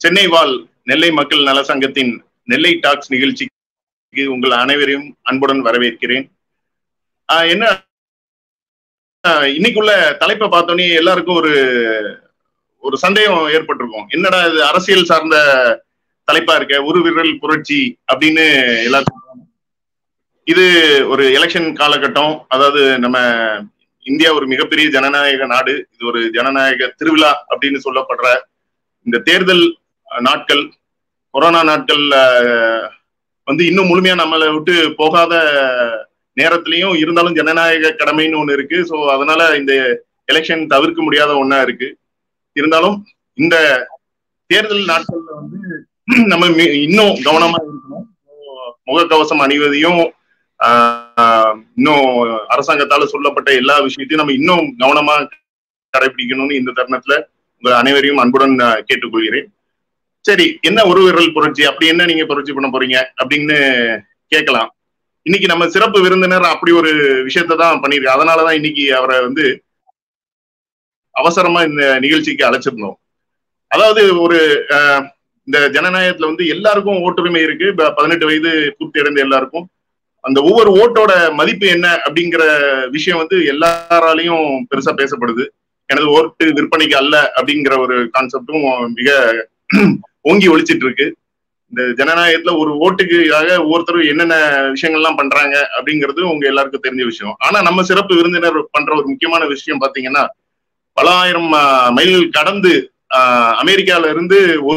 சென்னை வாழ் நெல்லை மக்கள் நல சங்கத்தின் நெல்லை டாக்ஸ் நிகழ்ச்சிக்கு உங்கள் அனைவரையும் அன்புடன் வரவேற்கிறேன் ஆஹ் என்ன ஆஹ் இன்னைக்குள்ள தலைப்பை பார்த்தோன்னே எல்லாருக்கும் ஒரு ஒரு சந்தேகம் ஏற்பட்டிருக்கும் என்னடா இது அரசியல் சார்ந்த தலைப்பா இருக்க ஒரு விரல் புரட்சி அப்படின்னு எல்லாத்துக்கும் இது ஒரு எலெக்ஷன் காலகட்டம் அதாவது நம்ம இந்தியா ஒரு மிகப்பெரிய ஜனநாயக நாடு இது ஒரு ஜனநாயக திருவிழா அப்படின்னு சொல்லப்படுற இந்த தேர்தல் நாட்கள் கொரோனா நாட்கள் வந்து இன்னும் முழுமையா நம்மளை விட்டு போகாத நேரத்திலையும் இருந்தாலும் ஜனநாயக கடமைன்னு ஒண்ணு இருக்கு ஸோ அதனால இந்த எலெக்ஷன் தவிர்க்க முடியாத ஒண்ணா இருக்கு இருந்தாலும் இந்த தேர்தல் நாட்கள்ல வந்து நம்ம இன்னும் கவனமா இருக்கணும் முகக்கவசம் அணிவதையும் இன்னும் அரசாங்கத்தால சொல்லப்பட்ட எல்லா விஷயத்தையும் நம்ம இன்னும் கவனமா கடைபிடிக்கணும்னு இந்த தருணத்துல உங்க அனைவரையும் அன்புடன் கேட்டுக்கொள்கிறேன் சரி என்ன ஒரு விரல் புரட்சி அப்படி என்ன நீங்க புரட்சி பண்ண போறீங்க அப்படின்னு கேட்கலாம் இன்னைக்கு நம்ம சிறப்பு விருந்தினர் அப்படி ஒரு விஷயத்த தான் பண்ணிருக்கோம் அதனாலதான் இன்னைக்கு அவரை வந்து அவசரமா இந்த நிகழ்ச்சிக்கு அழைச்சிருந்தோம் அதாவது ஒரு இந்த ஜனநாயகத்துல வந்து எல்லாருக்கும் ஓட்டுரிமை இருக்கு பதினெட்டு வயது பூர்த்தி அடைந்த எல்லாருக்கும் அந்த ஒவ்வொரு ஓட்டோட மதிப்பு என்ன அப்படிங்கிற விஷயம் வந்து எல்லாராலையும் பெருசா பேசப்படுது எனது ஓட்டு விற்பனைக்கு அல்ல அப்படிங்கிற ஒரு கான்செப்டும் மிக ஓங்கி ஒழிச்சிட்டு இருக்கு இந்த ஜனநாயகத்துல ஒரு ஓட்டுக்காக ஒவ்வொருத்தரும் என்னென்ன விஷயங்கள்லாம் பண்றாங்க அப்படிங்கிறது உங்க எல்லாருக்கும் தெரிஞ்ச விஷயம் ஆனா நம்ம சிறப்பு விருந்தினர் பண்ற ஒரு முக்கியமான விஷயம் பாத்தீங்கன்னா பல ஆயிரம் மைல் கடந்து அமெரிக்கால இருந்து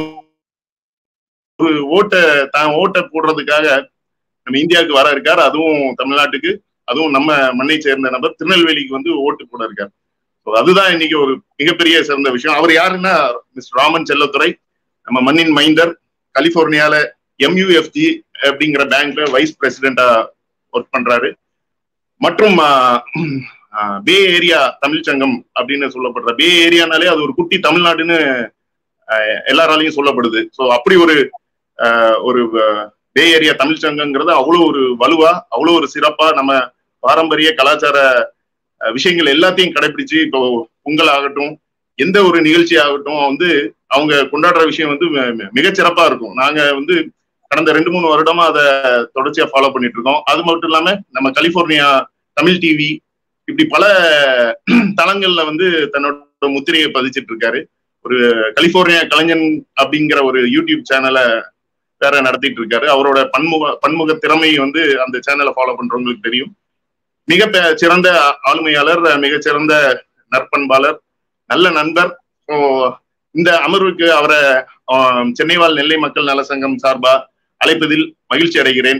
ஒரு ஓட்டை தான் ஓட்டை போடுறதுக்காக நம்ம இந்தியாவுக்கு வர இருக்கார் அதுவும் தமிழ்நாட்டுக்கு அதுவும் நம்ம மண்ணை சேர்ந்த நபர் திருநெல்வேலிக்கு வந்து ஓட்டு போட இருக்கார் அதுதான் இன்னைக்கு ஒரு மிகப்பெரிய சிறந்த விஷயம் அவர் யாருன்னா மிஸ்டர் ராமன் செல்லத்துறை நம்ம மண்ணின் மைந்தர் கலிபோர்னியால எம்யூஎஃப்ஜி அப்படிங்கிற பேங்க்ல வைஸ் பிரசிடென்டா ஒர்க் பண்றாரு மற்றும் பே ஏரியா தமிழ் சங்கம் அப்படின்னு சொல்லப்படுற பே ஏரியானாலே அது ஒரு குட்டி தமிழ்நாடுன்னு எல்லாராலையும் சொல்லப்படுது ஸோ அப்படி ஒரு ஒரு பே ஏரியா தமிழ் சங்கங்கிறது அவ்வளோ ஒரு வலுவா அவ்வளோ ஒரு சிறப்பா நம்ம பாரம்பரிய கலாச்சார விஷயங்கள் எல்லாத்தையும் கடைபிடிச்சு இப்போ பொங்கல் ஆகட்டும் எந்த ஒரு நிகழ்ச்சி ஆகட்டும் வந்து அவங்க கொண்டாடுற விஷயம் வந்து மிகச்சிறப்பா இருக்கும் நாங்க வந்து கடந்த ரெண்டு மூணு வருடமா அதை தொடர்ச்சியா ஃபாலோ பண்ணிட்டு இருக்கோம் அது மட்டும் இல்லாம நம்ம கலிபோர்னியா தமிழ் டிவி இப்படி பல தளங்கள்ல வந்து தன்னோட முத்திரையை பதிச்சிட்டு இருக்காரு ஒரு கலிபோர்னியா கலைஞன் அப்படிங்கிற ஒரு யூடியூப் சேனலை வேற நடத்திட்டு இருக்காரு அவரோட பன்முக பன்முக திறமை வந்து அந்த சேனலை ஃபாலோ பண்றவங்களுக்கு தெரியும் மிக சிறந்த ஆளுமையாளர் மிகச்சிறந்த நற்பண்பாளர் நல்ல நண்பர் இந்த அமர்வுக்கு அவரை சென்னை வாழ் நெல்லை மக்கள் நல சங்கம் சார்பா அழைப்பதில் மகிழ்ச்சி அடைகிறேன்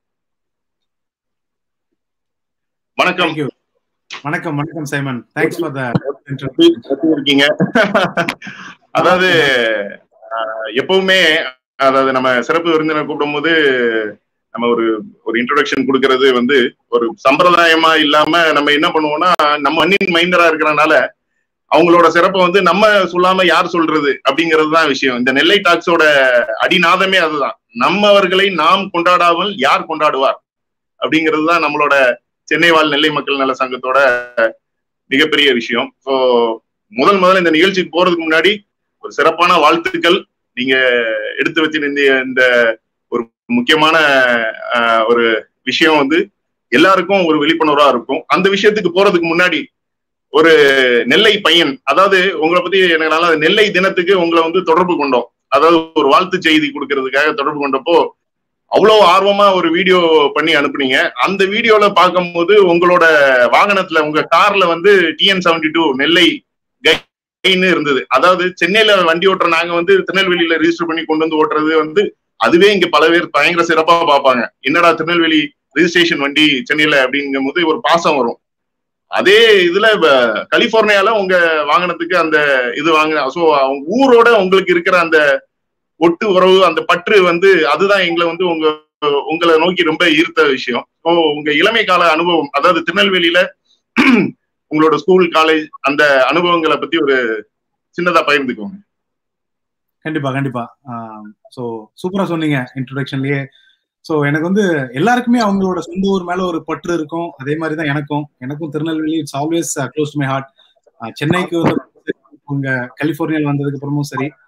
வணக்கம் வணக்கம் வணக்கம் சைமன் தேங்க்ஸ் ஃபார் த இருக்கீங்க அதாவது எப்பவுமே அதாவது நம்ம சிறப்பு விருந்தினர் கூப்பிடும் போது நம்ம ஒரு ஒரு இன்ட்ரோடக்ஷன் கொடுக்கறது வந்து ஒரு சம்பிரதாயமா இல்லாம நம்ம என்ன பண்ணுவோம்னா நம்ம அண்ணின் மைந்தரா இருக்கிறனால அவங்களோட சிறப்பை வந்து நம்ம சொல்லாம யார் சொல்றது அப்படிங்கிறது தான் விஷயம் இந்த நெல்லை டாக்ஸோட அடிநாதமே அதுதான் நம்மவர்களை நாம் கொண்டாடாமல் யார் கொண்டாடுவார் அப்படிங்கிறது தான் நம்மளோட சென்னை வாழ் நெல்லை மக்கள் நல சங்கத்தோட மிகப்பெரிய விஷயம் ஸோ முதல் முதல்ல இந்த நிகழ்ச்சிக்கு போறதுக்கு முன்னாடி ஒரு சிறப்பான வாழ்த்துக்கள் நீங்க எடுத்து வச்சிருந்த இந்த ஒரு முக்கியமான ஒரு விஷயம் வந்து எல்லாருக்கும் ஒரு விழிப்புணர்வா இருக்கும் அந்த விஷயத்துக்கு போறதுக்கு முன்னாடி ஒரு நெல்லை பையன் அதாவது உங்களை பத்தி எனக்கு நல்லா நெல்லை தினத்துக்கு உங்களை வந்து தொடர்பு கொண்டோம் அதாவது ஒரு வாழ்த்து செய்தி கொடுக்கறதுக்காக தொடர்பு கொண்டப்போ அவ்வளவு ஆர்வமா ஒரு வீடியோ பண்ணி அனுப்புனீங்க அந்த வீடியோல பார்க்கும்போது உங்களோட வாகனத்துல உங்க கார்ல வந்து டிஎன் செவன்டி டூ நெல்லை கைன்னு இருந்தது அதாவது சென்னையில வண்டி ஓட்டுற நாங்க வந்து திருநெல்வேலியில ரிஜிஸ்டர் பண்ணி கொண்டு வந்து ஓட்டுறது வந்து அதுவே இங்க பல பேர் பயங்கர சிறப்பா பார்ப்பாங்க என்னடா திருநெல்வேலி ரிஜிஸ்ட்ரேஷன் வண்டி சென்னையில அப்படிங்கும் போது ஒரு பாசம் வரும் அதே இதுல கலிபோர்னியால உங்க வாகனத்துக்கு அந்த இது வாங்கின ஸோ ஊரோட உங்களுக்கு இருக்கிற அந்த ஒட்டு உறவு அந்த பற்று வந்து அதுதான் எங்களை வந்து உங்க உங்களை நோக்கி ரொம்ப ஈர்த்த விஷயம் ஸோ உங்க இளமை கால அனுபவம் அதாவது திருநெல்வேலியில உங்களோட ஸ்கூல் காலேஜ் அந்த அனுபவங்களை பத்தி ஒரு சின்னதா பகிர்ந்துக்கோங்க கண்டிப்பா கண்டிப்பா ஸோ சூப்பரா சொன்னீங்க இன்ட்ரோடக்ஷன்லயே ஸோ எனக்கு வந்து எல்லாருக்குமே அவங்களோட சொந்த ஊர் மேல ஒரு பற்று இருக்கும் அதே மாதிரி தான் எனக்கும் எனக்கும் Tirunelveli it's always close to my heart சென்னைக்கு வந்து உங்க கலிபோர்னியால வந்ததுக்கு அப்புறமும் சரி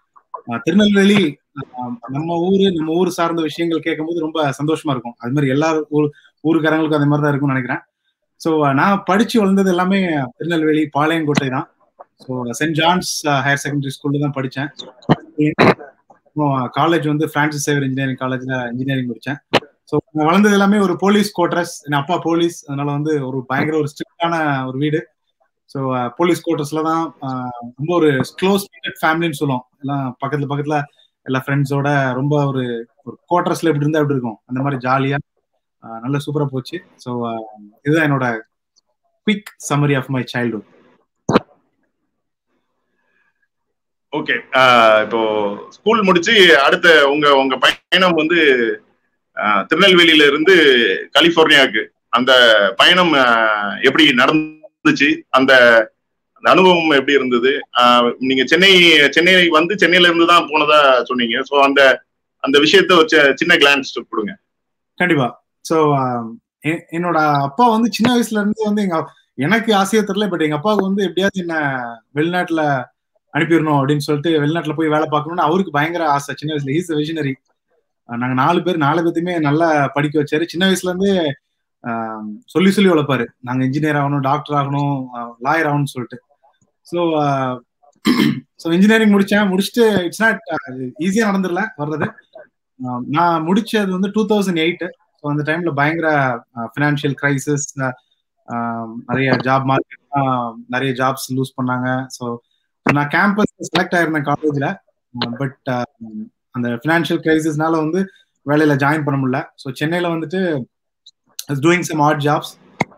திருநெல்வேலி நம்ம ஊரு நம்ம ஊர் சார்ந்த விஷயங்கள் கேட்கும்போது ரொம்ப சந்தோஷமா இருக்கும் அது மாதிரி எல்லா ஊர் ஊருக்காரங்களுக்கும் அதே மாதிரி தான் இருக்கும்னு நினைக்கிறேன் ஸோ நான் படிச்சு வளர்ந்தது எல்லாமே திருநெல்வேலி பாளையங்கோட்டை தான் so saint John's higher secondary ஸ்கூல்ல தான் படித்தேன் காலேஜ் வந்து பிரான்சிஸ் சேவர் இன்ஜினியரிங் காலேஜ்ல இன்ஜினியரிங் முடிச்சேன் ஸோ நான் வளர்ந்தது எல்லாமே ஒரு போலீஸ் குவார்டர்ஸ் என் அப்பா போலீஸ் அதனால வந்து ஒரு பயங்கர ஒரு ஸ்ட்ரிக்டான ஒரு வீடு ஸோ போலீஸ் குவார்டர்ஸ்ல தான் ரொம்ப ஒரு க்ளோஸ் ஃபேமிலின்னு சொல்லுவோம் எல்லாம் பக்கத்துல பக்கத்துல எல்லா ஃப்ரெண்ட்ஸோட ரொம்ப ஒரு ஒரு குவார்டர்ஸ்ல எப்படி இருந்தா எப்படி இருக்கும் அந்த மாதிரி ஜாலியா நல்ல சூப்பரா போச்சு ஸோ இதுதான் என்னோட quick summary of my childhood okay இப்போ ஸ்கூல் முடிச்சு அடுத்த உங்க உங்க பயணம் வந்து திருநெல்வேலியில இருந்து கலிபோர்னியாவுக்கு அந்த பயணம் எப்படி நடந்துச்சு அந்த அனுபவம் எப்படி இருந்தது நீங்க சென்னை சென்னை வந்து சென்னையில இருந்து தான் போனதா சொன்னீங்க ஸோ அந்த அந்த விஷயத்த வச்ச சின்ன கிளான்ஸ் கொடுங்க கண்டிப்பா ஸோ என்னோட அப்பா வந்து சின்ன வயசுல இருந்து வந்து எங்க எனக்கு ஆசையா தெரியல பட் எங்க அப்பாவுக்கு வந்து எப்படியாவது என்ன வெளிநாட்டுல அனுப்பிடணும் அப்படின்னு சொல்லிட்டு வெளிநாட்டுல போய் வேலை பார்க்கணும்னு அவருக்கு பயங்கர ஆசை சின்ன வயசுல ஹீஸ் விஷனரி நாங்க நாலு பேர் நாலு பேர்த்தையுமே நல்லா படிக்க வச்சாரு சின்ன வயசுல இருந்து சொல்லி சொல்லி வளர்ப்பாரு நாங்க இன்ஜினியர் ஆகணும் டாக்டர் ஆகணும் லாயர் ஆகணும்னு சொல்லிட்டு ஸோ ஸோ இன்ஜினியரிங் முடிச்சேன் முடிச்சுட்டு இட்ஸ் நாட் ஈஸியா நடந்துடல வர்றது நான் முடிச்சது வந்து டூ தௌசண்ட் எயிட் ஸோ அந்த டைம்ல பயங்கர ஃபினான்ஷியல் கிரைசிஸ் நிறைய ஜாப் மார்க்கெட் நிறைய ஜாப்ஸ் லூஸ் பண்ணாங்க ஸோ நான் கேம்பஸ் செலக்ட் ஆயிருந்தேன் காலேஜ்ல பட் அந்த ஃபினான்ஷியல் கிரைசிஸ்னால வந்து வேலையில ஜாயின் பண்ண முடியல ஸோ சென்னையில வந்துட்டு டூயிங் சம் ஆட் ஜாப்ஸ்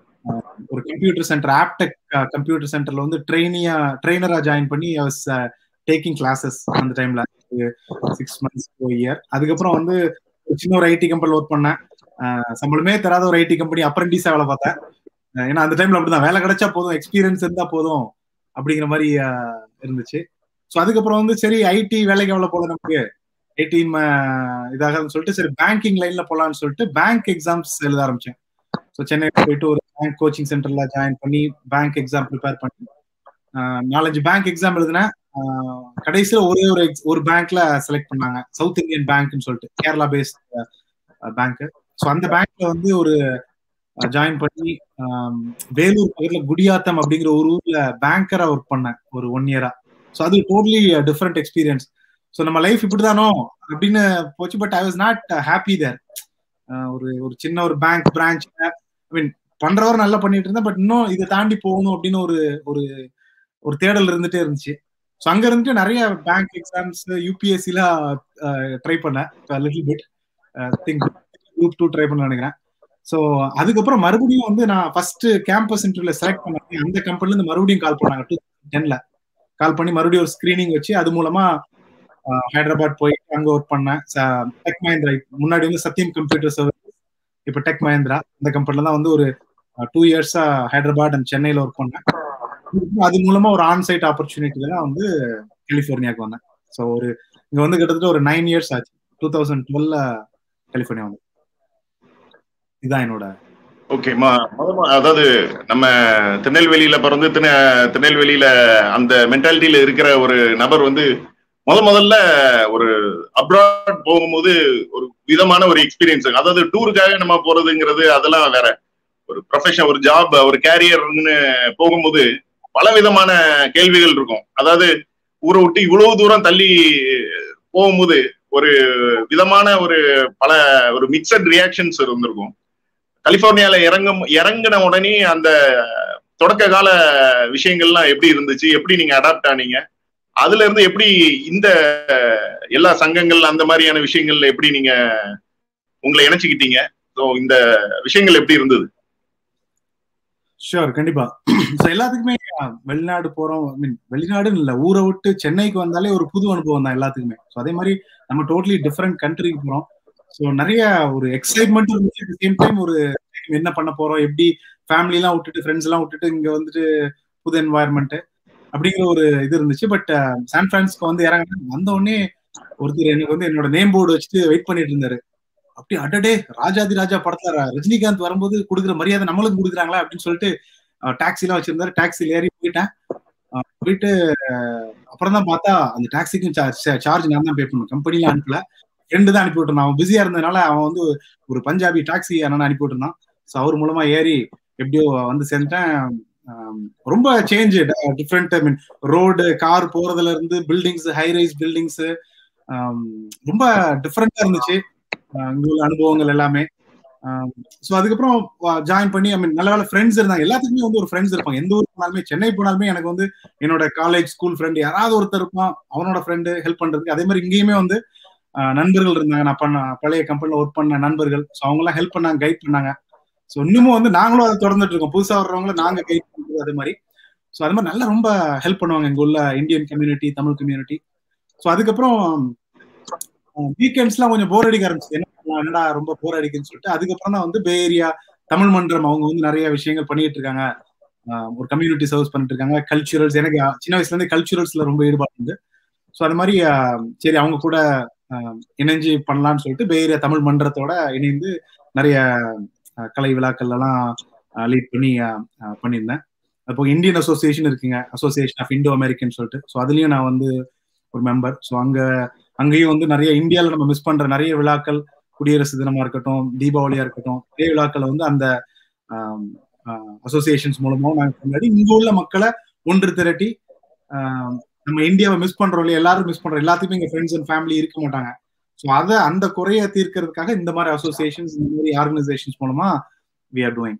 ஒரு கம்ப்யூட்டர் சென்டர் ஆப்டெக் கம்ப்யூட்டர் சென்டர்ல வந்து ட்ரெயினியா ட்ரெயினரா ஜாயின் பண்ணி வாஸ் டேக்கிங் கிளாஸஸ் அந்த டைம்ல சிக்ஸ் மந்த்ஸ் இயர் அதுக்கப்புறம் வந்து சின்ன ஒரு ஐடி கம்பெனில ஒர்க் பண்ணேன் சம்பளமே தராத ஒரு ஐடி கம்பெனி அப்ரண்டிஸா வேலை பார்த்தேன் ஏன்னா அந்த டைம்ல அப்படிதான் வேலை கிடைச்சா போதும் எக்ஸ்பீரியன்ஸ் இருந்தா போதும் அப்படிங்கிற மாதிரி இருந்துச்சு ஸோ அதுக்கப்புறம் வந்து சரி ஐடி வேலைக்கு எவ்வளவு போல நமக்கு ஐடி இதாகன்னு சொல்லிட்டு சரி பேங்கிங் லைன்ல போலான்னு சொல்லிட்டு பேங்க் எக்ஸாம்ஸ் எழுத ஆரம்பிச்சேன் ஸோ சென்னையில் போயிட்டு ஒரு பேங்க் கோச்சிங் சென்டர்ல ஜாயின் பண்ணி பேங்க் எக்ஸாம் ப்ரிப்பேர் பண்ணி நாலஞ்சு பேங்க் எக்ஸாம் எழுதினேன் கடைசியில் ஒரே ஒரு ஒரு பேங்க்ல செலக்ட் பண்ணாங்க சவுத் இந்தியன் பேங்க்னு சொல்லிட்டு கேரளா பேஸ்ட் பேங்க் ஸோ அந்த பேங்க்ல வந்து ஒரு ஜாயின் பண்ணி வேலூர் பக்கத்துல குடியாத்தம் அப்படிங்கிற ஒரு ஊர்ல பேங்கரா ஒர்க் பண்ணேன் ஒரு ஒன் இயரா ஸோ அது டோட்டலி டிஃப்ரெண்ட் எக்ஸ்பீரியன்ஸ் ஸோ நம்ம லைஃப் இப்படிதானோ அப்படின்னு போச்சு but I was not happy there ஒரு ஒரு சின்ன ஒரு பேங்க் பிரான்ச் ஐ மீன் பண்றவர் நல்லா பண்ணிட்டு இருந்தேன் பட் இன்னும் இதை தாண்டி போகணும் அப்படின்னு ஒரு ஒரு ஒரு தேடல் இருந்துட்டே இருந்துச்சு ஸோ அங்க இருந்துட்டு நிறைய பேங்க் எக்ஸாம்ஸ் யூபிஎஸ்சிலாம் ட்ரை பண்ணேன் little bit think group two try பண்ண நினைக்கிறேன் ஸோ அதுக்கப்புறம் மறுபடியும் வந்து நான் ஃபர்ஸ்ட் கேம்பஸ் இன்டர்வியூல செலக்ட் பண்ணேன் அந்த கம்பெனில இருந்து மறுபடியும் கால் பண்ணாங்க டூ டென்ல கால் பண்ணி மறுபடியும் ஒரு ஸ்கிரீனிங் வச்சு அது மூலமா ஹைதராபாத் போய் அங்க ஒர்க் பண்ணேன் டெக் மஹேந்திரா முன்னாடி வந்து சத்யம் கம்ப்யூட்டர் சர்வீஸ் இப்போ டெக் மஹேந்திரா இந்த கம்பெனில தான் வந்து ஒரு டூ இயர்ஸா ஹைதராபாத் அண்ட் சென்னையில ஒர்க் பண்ணேன் அது மூலமா ஒரு ஆன் சைட் ஆப்பர்ச்சுனிட்டில தான் வந்து கலிபோர்னியாவுக்கு வந்தேன் ஸோ ஒரு இங்க வந்து கிட்டத்தட்ட ஒரு நைன் இயர்ஸ் ஆச்சு டூ தௌசண்ட் டுவெல்ல கலிபோர்னியா வந்து இதுதான் என்னோட ஓகே அதாவது நம்ம திருநெல்வேலியில பிறந்து திருநெல்வேலியில அந்த மென்டாலிட்டியில இருக்கிற ஒரு நபர் வந்து முத முதல்ல ஒரு அப்ராட் போகும்போது ஒரு விதமான ஒரு எக்ஸ்பீரியன்ஸ் அதாவது டூருக்காக நம்ம போறதுங்கிறது அதெல்லாம் வேற ஒரு ப்ரொஃபஷன் ஒரு ஜாப் ஒரு கேரியர்னு போகும்போது பல விதமான கேள்விகள் இருக்கும் அதாவது ஊரை விட்டு இவ்வளவு தூரம் தள்ளி போகும்போது ஒரு விதமான ஒரு பல ஒரு மிக்சட் ரியாக்ஷன்ஸ் இருந்திருக்கும் கலிபோர்னியால இறங்கும் இறங்கின உடனே அந்த தொடக்க கால விஷயங்கள்லாம் எப்படி இருந்துச்சு எப்படி நீங்க அடாப்ட் ஆனீங்க அதுல இருந்து எப்படி இந்த எல்லா சங்கங்கள் அந்த மாதிரியான விஷயங்கள்ல எப்படி நீங்க உங்களை இணைச்சுக்கிட்டீங்க ஸோ இந்த விஷயங்கள் எப்படி இருந்தது ஷோர் கண்டிப்பா ஸோ எல்லாத்துக்குமே வெளிநாடு போறோம் மீன் வெளிநாடுன்னு இல்லை ஊரை விட்டு சென்னைக்கு வந்தாலே ஒரு புது அனுபவம் தான் எல்லாத்துக்குமே ஸோ அதே மாதிரி நம்ம டோட்டலி டிஃப்ரெண்ட் கண்ட்ரிக்கு போறோம் ஸோ நிறைய ஒரு எக்ஸைட்மெண்ட் இருந்துச்சு அட் சேம் டைம் ஒரு என்ன பண்ண போறோம் எப்படி ஃபேமிலி எல்லாம் விட்டுட்டு ஃப்ரெண்ட்ஸ் எல்லாம் விட்டுட்டு இங்க வந்துட்டு புது என்வாயர்மெண்ட் அப்படிங்கிற ஒரு இது இருந்துச்சு பட் சான் பிரான்ஸ்கோ வந்து இறங்க வந்த உடனே ஒருத்தர் எனக்கு வந்து என்னோட நேம் போர்டு வச்சுட்டு வெயிட் பண்ணிட்டு இருந்தாரு அப்படி அடடே ராஜாதி ராஜா படத்துல ரஜினிகாந்த் வரும்போது கொடுக்குற மரியாதை நம்மளுக்கு கொடுக்குறாங்களா அப்படின்னு சொல்லிட்டு டாக்ஸி எல்லாம் வச்சிருந்தாரு டாக்ஸில ஏறி போயிட்டேன் போயிட்டு அப்புறம் தான் பார்த்தா அந்த டாக்ஸிக்கும் சார்ஜ் நான் தான் பே பண்ணணும் கம்பெனில அனுப்பல ஃப்ரெண்டு தான் அனுப்பி விட்டுருந்தான் அவன் பிஸியா இருந்ததுனால அவன் வந்து ஒரு பஞ்சாபி டாக்ஸி அண்ணன் அனுப்பி விட்டுருந்தான் ஸோ அவர் மூலமா ஏறி எப்படியோ வந்து சேர்ந்துட்டேன் ரொம்ப change different I mean road car போறதுல இருந்து பில்டிங்ஸ் ஹைரைஸ் பில்டிங்ஸ் ரொம்ப டிஃப்ரெண்டா இருந்துச்சு இங்க உள்ள அனுபவங்கள் எல்லாமே ஸோ அதுக்கப்புறம் ஜாயின் பண்ணி ஐ மீன் நல்ல வேலை ஃப்ரெண்ட்ஸ் இருந்தாங்க எல்லாத்துக்குமே வந்து ஒரு ஃப்ரெண்ட்ஸ் இருப்பாங்க எந்த ஊர் போனாலுமே சென்னை போனாலுமே எனக்கு வந்து என்னோட காலேஜ் ஸ்கூல் ஃப்ரெண்டு யாராவது ஒருத்தர் இருப்பான் அவனோட ஃப்ரெண்டு ஹெல்ப் பண்றதுக்கு அதே மாதிரி இங்கேயுமே வந்து நண்பர்கள் இருந்தாங்க நான் பண்ண பழைய கம்பெனில ஒர்க் பண்ண நண்பர்கள் ஸோ அவங்க எல்லாம் ஹெல்ப் பண்ணாங்க கைட் பண்ணாங்க ஸோ இன்னமும் வந்து நாங்களும் அதை தொடர்ந்துட்டு இருக்கோம் புதுசா வர்றவங்கள நாங்க கைட் பண்றது அதே மாதிரி ஸோ அது மாதிரி நல்லா ரொம்ப ஹெல்ப் பண்ணுவாங்க எங்க உள்ள Indian community Tamil community so அதுக்கப்புறம் வீக்கெண்ட்ஸ்லாம் கொஞ்சம் போர் அடிக்க ஆரம்பிச்சு என்ன பண்ணலாம் என்னடா ரொம்ப போர் அடிக்குன்னு சொல்லிட்டு அதுக்கப்புறம் தான் வந்து பே ஏரியா தமிழ் மன்றம் அவங்க வந்து நிறைய விஷயங்கள் பண்ணிட்டு இருக்காங்க ஒரு கம்யூனிட்டி சர்வீஸ் பண்ணிட்டு இருக்காங்க கல்ச்சுரல்ஸ் எனக்கு சின்ன வயசுல இருந்து கல்ச்சுரல்ஸ்ல ரொம்ப ஈடுபாடு உண்டு ஸோ அது மாதிரி சரி அவங்க கூட இணைஞ்சு பண்ணலாம்னு சொல்லிட்டு பே ஏரியா தமிழ் மன்றத்தோட இணைந்து நிறைய கலை விழாக்கள் எல்லாம் லீட் பண்ணி பண்ணியிருந்தேன் அப்போ இந்தியன் அசோசியேஷன் இருக்குங்க அசோசியேஷன் ஆஃப் இண்டோ அமெரிக்கன் சொல்லிட்டு ஸோ அதுலயும் நான் வந்து ஒரு மெம்பர் ஸோ அங்க அங்கேயும் வந்து நிறைய இந்தியாவில் நம்ம மிஸ் பண்ற நிறைய விழாக்கள் குடியரசு தினமா இருக்கட்டும் தீபாவளியா இருக்கட்டும் நிறைய விழாக்களை வந்து அந்த அசோசியேஷன்ஸ் மூலமாவும் நாங்கள் கொண்டாடி இங்க உள்ள மக்களை ஒன்று திரட்டி நம்ம இந்தியாவை மிஸ் பண்றோம் இல்லையா எல்லாரும் மிஸ் பண்றோம் எல்லாத்துக்குமே எங்க ஃப்ரெண்ட்ஸ் அண்ட் ஃபேமிலி இருக்க மாட்டாங்க ஸோ அதை அந்த குறைய தீர்க்கிறதுக்காக இந்த மாதிரி அசோசியேஷன்ஸ் இந்த மாதிரி ஆர்கனைசேஷன்ஸ் மூலமா வி ஆர் டூயிங்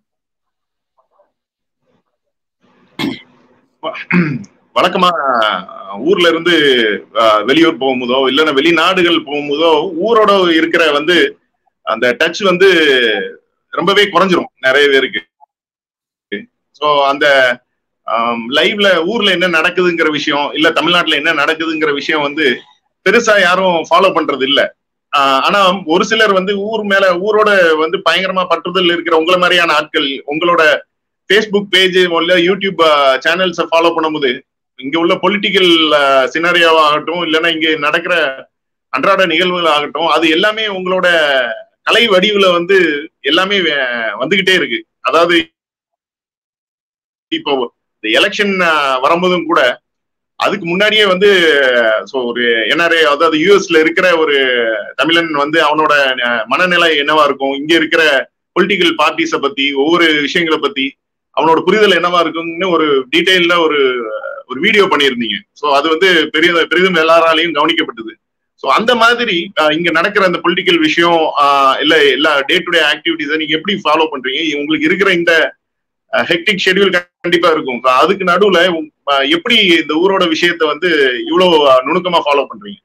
வழக்கமா ஊர்ல இருந்து வெளியூர் போகும்போதோ இல்லைன்னா வெளிநாடுகள் போகும்போதோ ஊரோட இருக்கிற வந்து அந்த டச் வந்து ரொம்பவே குறைஞ்சிரும் நிறைய பேருக்கு ஸோ அந்த லைவ்ல ஊர்ல என்ன நடக்குதுங்கிற விஷயம் இல்ல தமிழ்நாட்டுல என்ன நடக்குதுங்கிற விஷயம் வந்து பெருசா யாரும் ஃபாலோ பண்றது இல்ல ஆனா ஒரு சிலர் வந்து ஊர் மேல ஊரோட வந்து பயங்கரமா பற்றுதல் இருக்கிற உங்களை மாதிரியான ஆட்கள் உங்களோட ஃபேஸ்புக் பேஜ் இல்ல யூடியூப் சேனல்ஸை ஃபாலோ பண்ணும்போது இங்க உள்ள பொலிட்டிக்கல் சினாரியாவாகட்டும் இல்லைன்னா இங்க நடக்கிற அன்றாட நிகழ்வுகள் ஆகட்டும் அது எல்லாமே உங்களோட கலை வடிவுல வந்து எல்லாமே வந்துகிட்டே இருக்கு அதாவது இப்போ இந்த எலெக்ஷன் வரும்போதும் கூட அதுக்கு முன்னாடியே வந்து ஸோ ஒரு என்ஆர்ஏ அதாவது யூஎஸ்ல இருக்கிற ஒரு தமிழன் வந்து அவனோட மனநிலை என்னவா இருக்கும் இங்க இருக்கிற பொலிட்டிக்கல் பார்ட்டிஸை பத்தி ஒவ்வொரு விஷயங்களை பத்தி அவனோட புரிதல் என்னவா இருக்கும்னு ஒரு டீட்டெயில்ல ஒரு ஒரு வீடியோ பண்ணியிருந்தீங்க ஸோ அது வந்து பெரிய பெரிதும் எல்லாராலையும் கவனிக்கப்பட்டது ஸோ அந்த மாதிரி இங்க நடக்கிற அந்த பொலிட்டிக்கல் விஷயம் இல்ல எல்லா டே டு டே ஆக்டிவிட்டிஸை நீங்க எப்படி ஃபாலோ பண்றீங்க உங்களுக்கு இருக்கிற இந்த ஹெக்டிக் ஷெடியூல் கண்டிப்பா இருக்கும் அதுக்கு நடுவுல எப்படி இந்த ஊரோட விஷயத்த வந்து இவ்வளவு நுணுக்கமா ஃபாலோ பண்றீங்க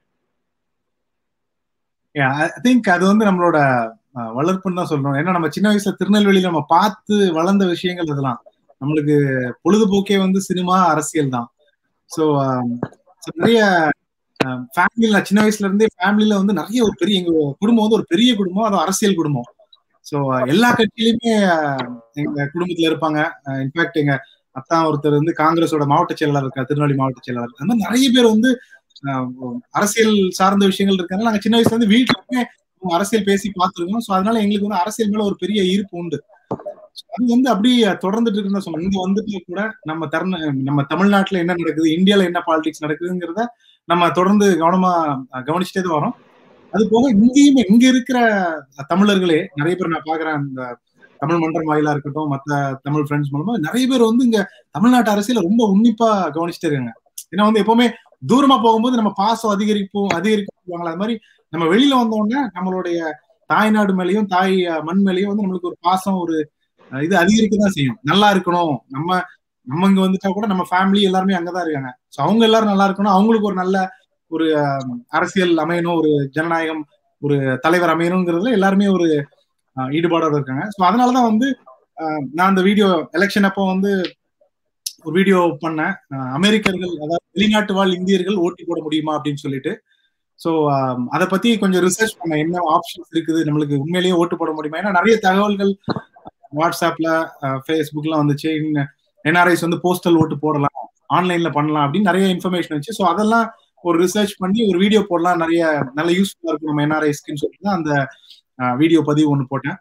ஐ திங்க் அது வந்து நம்மளோட வளர்ப்புன்னு தான் சொல்லணும் ஏன்னா நம்ம சின்ன வயசுல திருநெல்வேலியில நம்ம பார்த்து வளர்ந்த விஷயங்கள் இதெல்லாம் நம்மளுக்கு பொழுதுபோக்கே வந்து சினிமா அரசியல் தான் ஸோ நிறைய ஃபேமிலியில சின்ன வயசுல இருந்தே ஃபேமிலியில வந்து நிறைய ஒரு பெரிய எங்க குடும்பம் வந்து ஒரு பெரிய குடும்பம் அது அரசியல் குடும்பம் ஸோ எல்லா கட்சியிலுமே எங்க குடும்பத்துல இருப்பாங்க இன்ஃபேக்ட் எங்க அத்தா ஒருத்தர் வந்து காங்கிரஸோட மாவட்ட செயலாளர் இருக்கா திருநெல்வேலி மாவட்ட செயலாளர் அந்த மாதிரி நிறைய பேர் வந்து அரசியல் சார்ந்த விஷயங்கள் இருக்காங்க நாங்க சின்ன வயசுல இருந்து வீட்டுக்குமே அரசியல் பேசி பார்த்துருக்கோம் ஸோ அதனால எங்களுக்கு வந்து அரசியல் மேல ஒரு பெரிய ஈர்ப்பு உண்டு அது வந்து அப்படி தொடர்ந்துட்டு இருக்குன்னு சொல்லுவோம் இங்க வந்துட்டு கூட நம்ம தருண நம்ம தமிழ்நாட்டுல என்ன நடக்குது இந்தியால என்ன பாலிடிக்ஸ் நடக்குதுங்கிறத நம்ம தொடர்ந்து கவனமா கவனிச்சுட்டே தான் வரோம் அது போக இங்கேயுமே இங்க இருக்கிற தமிழர்களே நிறைய பேர் நான் பாக்குறேன் இந்த தமிழ் மன்றம் வாயிலா இருக்கட்டும் மத்த தமிழ் ஃப்ரெண்ட்ஸ் மூலமா நிறைய பேர் வந்து இங்க தமிழ்நாட்டு அரசியல ரொம்ப உன்னிப்பா கவனிச்சுட்டே இருக்காங்க ஏன்னா வந்து எப்பவுமே தூரமா போகும்போது நம்ம பாசம் அதிகரிப்போம் அதிகரிப்பாங்களா அது மாதிரி நம்ம வெளியில வந்தோடனே நம்மளுடைய தாய்நாடு மேலேயும் தாய் மண் மேலேயும் வந்து நம்மளுக்கு ஒரு பாசம் ஒரு இது அதிகரிக்க தான் செய்யும் நல்லா இருக்கணும் நம்ம நம்ம இங்க வந்துட்டா கூட நம்ம ஃபேமிலி எல்லாருமே அங்கதான் இருக்காங்க ஸோ அவங்க எல்லாரும் நல்லா இருக்கணும் அவங்களுக்கு ஒரு நல்ல ஒரு அரசியல் அமையணும் ஒரு ஜனநாயகம் ஒரு தலைவர் அமையணுங்கிறதுல எல்லாருமே ஒரு ஈடுபாடோட இருக்காங்க ஸோ அதனாலதான் வந்து நான் அந்த வீடியோ எலெக்ஷன் அப்போ வந்து ஒரு வீடியோ பண்ணேன் அமெரிக்கர்கள் அதாவது வெளிநாட்டு வாழ் இந்தியர்கள் ஓட்டி போட முடியுமா அப்படின்னு சொல்லிட்டு ஸோ அதை பத்தி கொஞ்சம் ரிசர்ச் பண்ண என்ன ஆப்ஷன்ஸ் இருக்குது நம்மளுக்கு உண்மையிலேயே ஓட்டு போட முடியுமா ஏன்னா நிறைய தகவல்கள் வாட்ஸ்அப்ல ஃபேஸ்புக்லாம் வந்துச்சு என்ஆர்ஐஸ் வந்து போஸ்டல் ஓட்டு போடலாம் ஆன்லைன்ல பண்ணலாம் அப்படின்னு நிறைய இன்ஃபர்மேஷன் வச்சு ஸோ அதெல்லாம் ஒரு ரிசர்ச் பண்ணி ஒரு வீடியோ போடலாம் நிறைய நல்ல யூஸ்ஃபுல்லா இருக்கும் நம்ம என்ஆர்ஐஸ்க்குன்னு சொல்லிட்டு தான் அந்த வீடியோ பதிவு ஒன்று போட்டேன்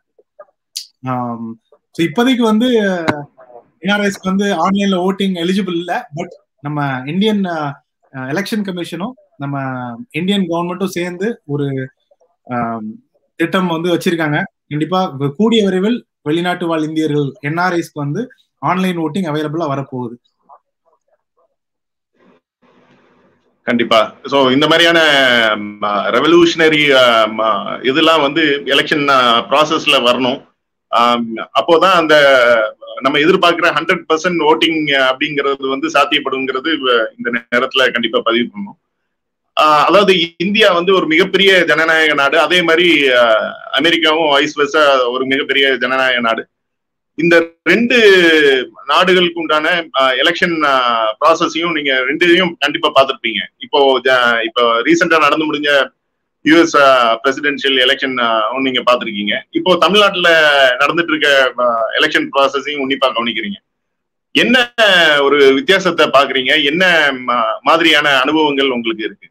ஸோ இப்போதைக்கு வந்து என்ஆர்ஐஸ்க்கு வந்து ஆன்லைன்ல ஓட்டிங் எலிஜிபிள் இல்லை பட் நம்ம இந்தியன் எலெக்ஷன் கமிஷனும் நம்ம இந்தியன் கவர்மெண்ட்டும் சேர்ந்து ஒரு திட்டம் வந்து வச்சிருக்காங்க கண்டிப்பா கூடிய விரைவில் வெளிநாட்டு வாழ் இந்தியர்கள் என்ஆர்ஐஸ்க்கு வந்து ஆன்லைன் ஓட்டிங் அவைலபிளா வரப்போகுது கண்டிப்பா சோ இந்த மாதிரியான ரெவல்யூஷனரி இதெல்லாம் வந்து எலெக்ஷன் ப்ராசஸ்ல வரணும் அப்போதான் அந்த நம்ம எதிர்பார்க்கிற ஹண்ட்ரட் பர்சன்ட் ஓட்டிங் அப்படிங்கிறது வந்து சாத்தியப்படுங்கிறது இந்த நேரத்துல கண்டிப்பா பதிவு பண்ணணும் அதாவது இந்தியா வந்து ஒரு மிகப்பெரிய ஜனநாயக நாடு அதே மாதிரி அமெரிக்காவும் வைஸ் வெர்சா ஒரு மிகப்பெரிய ஜனநாயக நாடு இந்த ரெண்டு நாடுகளுக்கு உண்டான எலெக்ஷன் ப்ராசஸையும் நீங்க ரெண்டையும் கண்டிப்பா பார்த்துருப்பீங்க இப்போ இப்போ ரீசெண்டா நடந்து முடிஞ்ச யூஎஸ் பிரசிடென்சியல் எலெக்ஷன் நீங்க பார்த்துருக்கீங்க இப்போ தமிழ்நாட்டுல நடந்துட்டு இருக்க எலெக்ஷன் ப்ராசஸையும் உன்னிப்பா கவனிக்கிறீங்க என்ன ஒரு வித்தியாசத்தை பாக்குறீங்க என்ன மாதிரியான அனுபவங்கள் உங்களுக்கு இருக்கு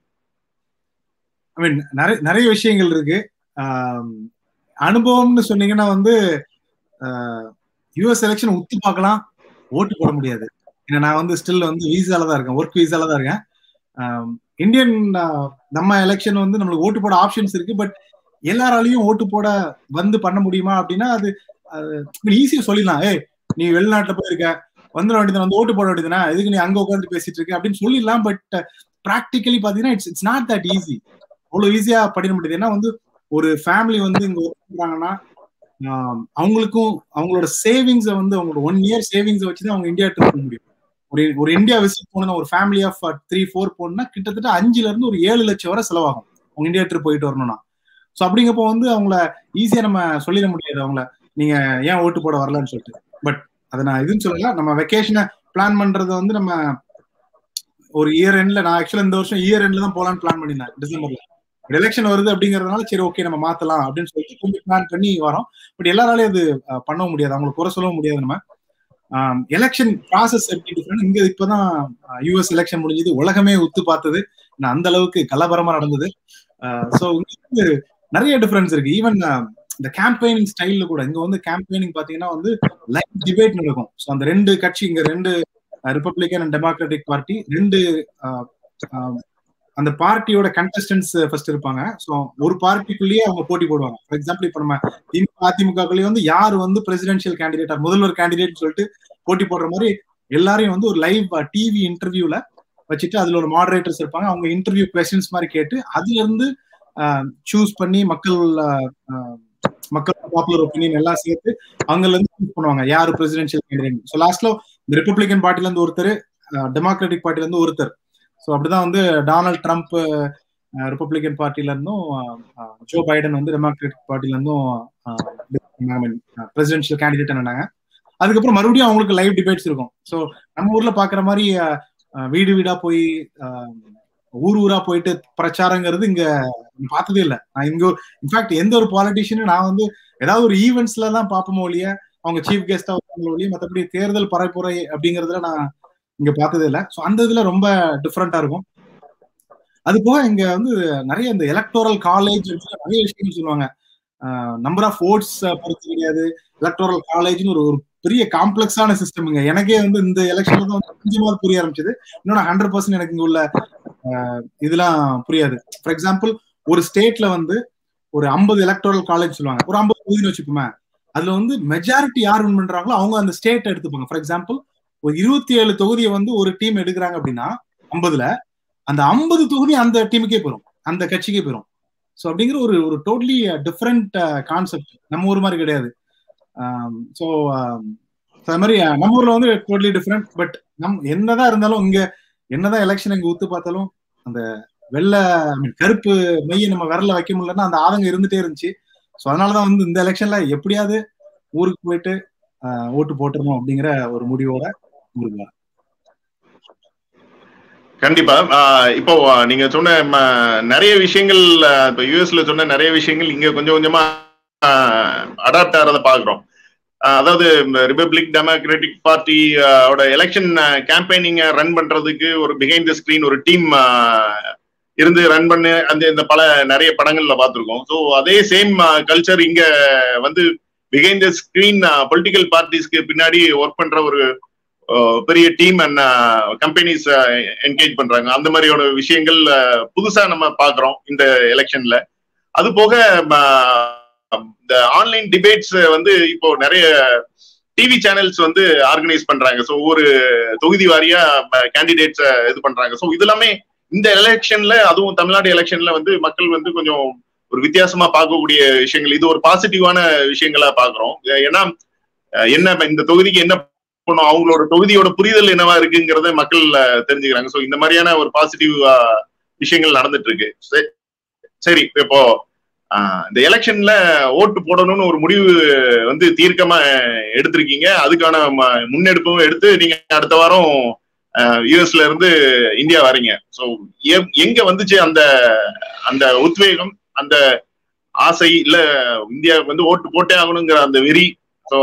ஐ மீன் நிறைய நிறைய விஷயங்கள் இருக்கு அனுபவம்னு சொன்னீங்கன்னா வந்து யூஎஸ் எலெக்ஷன் உத்து பார்க்கலாம் ஓட்டு போட முடியாது ஏன்னா நான் வந்து ஸ்டில் வந்து வீசால தான் இருக்கேன் ஒர்க் வீசால தான் இருக்கேன் இந்தியன் நம்ம எலெக்ஷன் வந்து நம்மளுக்கு ஓட்டு போட ஆப்ஷன்ஸ் இருக்கு பட் எல்லாராலையும் ஓட்டு போட வந்து பண்ண முடியுமா அப்படின்னா அது ஈஸியா சொல்லிடலாம் ஏய் நீ வெளிநாட்டுல போயிருக்க வந்துட வேண்டியது வந்து ஓட்டு போட வேண்டியதுனா எதுக்கு நீ அங்க உட்காந்து பேசிட்டு இருக்க அப்படின்னு சொல்லிடலாம் பட் ப்ராக்டிக்கலி பாத்தீங்கன்னா it's it's not that easy அவ்வளவு ஈஸியா பண்ணிட முடியுது ஏன்னா வந்து ஒரு ஃபேமிலி வந்து இங்க ஒர்க் பண்றாங்கன்னா அவங்களுக்கும் அவங்களோட சேவிங்ஸை வந்து அவங்களோட ஒன் இயர் சேவிங்ஸை வச்சுதான் அவங்க இந்தியா ட்ரிப் பண்ண முடியும் ஒரு ஒரு இந்தியா விசிட் போனா ஒரு ஃபேமிலி ஆஃப் த்ரீ ஃபோர் போனா கிட்டத்தட்ட அஞ்சுல இருந்து ஒரு ஏழு லட்சம் வரை செலவாகும் அவங்க இந்தியா ட்ரிப் போயிட்டு வரணும்னா ஸோ அப்படிங்கப்போ வந்து அவங்கள ஈஸியா நம்ம சொல்லிட முடியாது அவங்கள நீங்க ஏன் ஓட்டு போட வரலன்னு சொல்லிட்டு பட் அதை நான் இதுன்னு சொல்லல நம்ம வெக்கேஷனை பிளான் பண்றது வந்து நம்ம ஒரு இயர் எண்ட்ல நான் ஆக்சுவலா இந்த வருஷம் இயர் எண்ட்ல தான் போலான்னு பிளான் பண்ணியிருந்தேன் டிசம்பர்ல எலெக்ஷன் வருது அப்படிங்கறதுனால சரி ஓகே நம்ம மாத்தலாம் அப்படின்னு சொல்லிட்டு கொஞ்சம் பிளான் பண்ணி வரோம் பட் எல்லாராலையும் அது பண்ண முடியாது அவங்களுக்கு குறை சொல்லவும் முடியாது நம்ம எலெக்ஷன் ப்ராசஸ் எப்படி டிஃப்ரெண்ட் இங்க இப்பதான் யூஎஸ் எலெக்ஷன் முடிஞ்சது உலகமே உத்து பார்த்தது அந்த அளவுக்கு கலபரமா நடந்தது ஸோ இங்க நிறைய டிஃபரன்ஸ் இருக்கு ஈவன் இந்த கேம்பெயினிங் ஸ்டைல்ல கூட இங்க வந்து கேம்பெயினிங் பாத்தீங்கன்னா வந்து லைவ் டிபேட் நடக்கும் ஸோ அந்த ரெண்டு கட்சி இங்க ரெண்டு ரிப்பப்ளிகன் அண்ட் டெமோக்ராட்டிக் பார்ட்டி ரெண்டு அந்த பார்ட்டியோட கண்டஸ்டன்ஸ் ஃபர்ஸ்ட் இருப்பாங்க ஸோ ஒரு பார்ட்டிக்குள்ளேயே அவங்க போட்டி போடுவாங்க ஃபார் எக்ஸாம்பிள் இப்போ நம்ம திமுக அதிமுகக்குள்ளேயே வந்து யார் வந்து பிரசிடென்ஷியல் கேண்டிடேட் முதல்வர் கேண்டிடேட் சொல்லிட்டு போட்டி போடுற மாதிரி எல்லாரையும் வந்து ஒரு லைவ் டிவி இன்டர்வியூல வச்சுட்டு அதுல ஒரு மாடரேட்டர்ஸ் இருப்பாங்க அவங்க இன்டர்வியூ கொஸ்டின்ஸ் மாதிரி கேட்டு அதுல இருந்து சூஸ் பண்ணி மக்கள் மக்கள் பாப்புலர் ஒப்பீனியன் எல்லாம் சேர்த்து அவங்கல இருந்து சூஸ் பண்ணுவாங்க யாரு பிரசிடென்ஷியல் கேண்டிடேட் ஸோ லாஸ்ட்ல இந்த ரிப்பப்ளிகன் பார்ட்டில இருந்து ஒருத்தர் டெமோக்ராட்டிக் பார்ட்டில இருந்து ஒருத்தர் ஸோ அப்படிதான் வந்து டொனால்ட் ட்ரம்ப் ரிப்பப்ளிகன் பார்ட்டில இருந்தும் ஜோ பைடன் வந்து டெமோக்ராட்டிக் பார்ட்டில இருந்தும் பிரசிடென்ஷியல் கேண்டிடேட் ஆனாங்க அதுக்கப்புறம் மறுபடியும் அவங்களுக்கு லைவ் டிபேட்ஸ் இருக்கும் ஸோ நம்ம ஊர்ல பாக்குற மாதிரி வீடு வீடா போய் ஊர் ஊரா போயிட்டு பிரச்சாரங்கிறது இங்க பார்த்ததே இல்லை நான் இங்க இன்ஃபேக்ட் எந்த ஒரு பாலிட்டிஷியனும் நான் வந்து ஏதாவது ஒரு ஈவெண்ட்ஸ்ல தான் பார்ப்போமோ ஒழிய அவங்க சீஃப் கெஸ்டா வருவாங்களோ ஒழிய மற்றபடி தேர்தல் பரப்புரை அப்படிங்கறதுல நான் இங்க பார்த்ததே இல்லை ஸோ அந்த இதுல ரொம்ப டிஃப்ரெண்டா இருக்கும் அது போக இங்க வந்து நிறைய இந்த எலக்டோரல் காலேஜ் நிறைய விஷயங்கள் சொல்லுவாங்க நம்பர் ஆஃப் ஓட்ஸ் பொறுத்து கிடையாது எலக்டோரல் காலேஜ்னு ஒரு ஒரு பெரிய காம்ப்ளெக்ஸான சிஸ்டம்ங்க எனக்கே வந்து இந்த எலெக்ஷன்ல தான் வந்து கொஞ்சமாவது புரிய ஆரம்பிச்சது இன்னொன்று ஹண்ட்ரட் பர்சன்ட் எனக்கு இங்க உள்ள இதெல்லாம் புரியாது ஃபார் எக்ஸாம்பிள் ஒரு ஸ்டேட்ல வந்து ஒரு ஐம்பது எலக்டோரல் காலேஜ் சொல்லுவாங்க ஒரு ஐம்பது தொகுதின்னு வச்சுக்கோமே அதுல வந்து மெஜாரிட்டி யார் வின் பண்றாங்களோ அவங்க அந்த ஸ்டேட் எடுத்துப்பாங்க ஃபார் எக்ஸாம்பிள் ஒரு இருபத்தி ஏழு தொகுதியை வந்து ஒரு டீம் எடுக்கிறாங்க அப்படின்னா ஐம்பதுல அந்த ஐம்பது தொகுதி அந்த டீமுக்கே போயிடும் அந்த கட்சிக்கே போயிடும் ஸோ அப்படிங்கிற ஒரு ஒரு டோட்டலி டிஃப்ரெண்ட் கான்செப்ட் நம்ம ஊர் மாதிரி கிடையாது ஸோ அது மாதிரி நம்ம ஊர்ல வந்து டோட்டலி டிஃப்ரெண்ட் பட் நம் என்னதான் இருந்தாலும் இங்க என்னதான் எலெக்ஷன் இங்க ஊத்து பார்த்தாலும் அந்த வெள்ளை கருப்பு மெய்யை நம்ம விரல வைக்க முடியலன்னா அந்த ஆதங்கம் இருந்துட்டே இருந்துச்சு ஸோ அதனாலதான் வந்து இந்த எலெக்ஷன்ல எப்படியாவது ஊருக்கு போயிட்டு ஓட்டு போட்டுருணும் அப்படிங்கிற ஒரு முடிவோட ஊருக்கு வரேன் கண்டிப்பா இப்போ நீங்க சொன்ன நிறைய விஷயங்கள் இப்ப யூஎஸ்ல சொன்ன நிறைய விஷயங்கள் இங்க கொஞ்சம் கொஞ்சமா அடாப்ட் ஆகிறத பாக்குறோம் அதாவது ரிபப்ளிக் டெமோக்ராட்டிக் பார்ட்டியோட எலெக்ஷன் கேம்பெயினிங்க ரன் பண்றதுக்கு ஒரு பிஹைண்ட் த ஸ்கிரீன் ஒரு டீம் இருந்து ரன் பண்ணு அந்த இந்த பல நிறைய படங்கள்ல பார்த்துருக்கோம் ஸோ அதே சேம் கல்ச்சர் இங்க வந்து பிஹைண்ட் த ஸ்கிரீன் பொலிட்டிக்கல் பார்ட்டிஸ்க்கு பின்னாடி ஒர்க் பண்ற ஒரு பெரிய டீம் அண்ட் கம்பெனிஸ் என்கேஜ் பண்றாங்க அந்த மாதிரியோட விஷயங்கள் புதுசா நம்ம பாக்குறோம் இந்த எலெக்ஷன்ல அது போக இந்த ஆன்லைன் டிபேட்ஸ் வந்து இப்போ நிறைய டிவி சேனல்ஸ் வந்து ஆர்கனைஸ் பண்றாங்க ஸோ ஒவ்வொரு தொகுதி வாரியா கேண்டிடேட்ஸ் இது பண்றாங்க ஸோ இது எல்லாமே இந்த எலெக்ஷன்ல அதுவும் தமிழ்நாடு எலெக்ஷன்ல வந்து மக்கள் வந்து கொஞ்சம் ஒரு வித்தியாசமா பார்க்கக்கூடிய விஷயங்கள் இது ஒரு பாசிட்டிவான விஷயங்களா பாக்குறோம் ஏன்னா என்ன இந்த தொகுதிக்கு என்ன பண்ணும் அவங்களோட தொகுதியோட புரிதல் என்னவா இருக்குங்கிறத மக்கள் தெரிஞ்சுக்கிறாங்க ஸோ இந்த மாதிரியான ஒரு பாசிட்டிவ் விஷயங்கள் நடந்துட்டு இருக்கு சரி இப்போ இந்த எலெக்ஷன்ல ஓட்டு போடணும்னு ஒரு முடிவு வந்து தீர்க்கமா எடுத்திருக்கீங்க அதுக்கான முன்னெடுப்பும் எடுத்து நீங்க அடுத்த வாரம் யூஎஸ்ல இருந்து இந்தியா வரீங்க ஸோ எங்க வந்துச்சு அந்த அந்த உத்வேகம் அந்த ஆசை இல்ல இந்தியாவுக்கு வந்து ஓட்டு போட்டே ஆகணுங்கிற அந்த வெறி ஸோ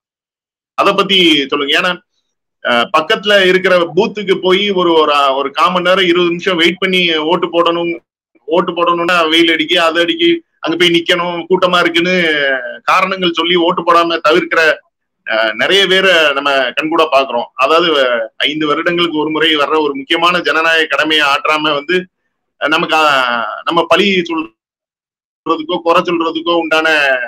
அத பத்தி சொல்லுங்க ஏன்னா பக்கத்துல இருக்கிற பூத்துக்கு போய் ஒரு ஒரு கால் மணி நேரம் இருபது நிமிஷம் வெயிட் பண்ணி ஓட்டு போடணும் ஓட்டு போடணும்னா வெயில் அடிக்கி அது அடிக்கி அங்க போய் நிக்கணும் கூட்டமா இருக்குன்னு காரணங்கள் சொல்லி ஓட்டு போடாம தவிர்க்கிற நிறைய பேரை நம்ம கண்கூட பாக்குறோம் அதாவது ஐந்து வருடங்களுக்கு ஒரு முறை வர்ற ஒரு முக்கியமான ஜனநாயக கடமையை ஆற்றாம வந்து நமக்கு நம்ம பழி சொல்றதுக்கோ குறை சொல்றதுக்கோ உண்டான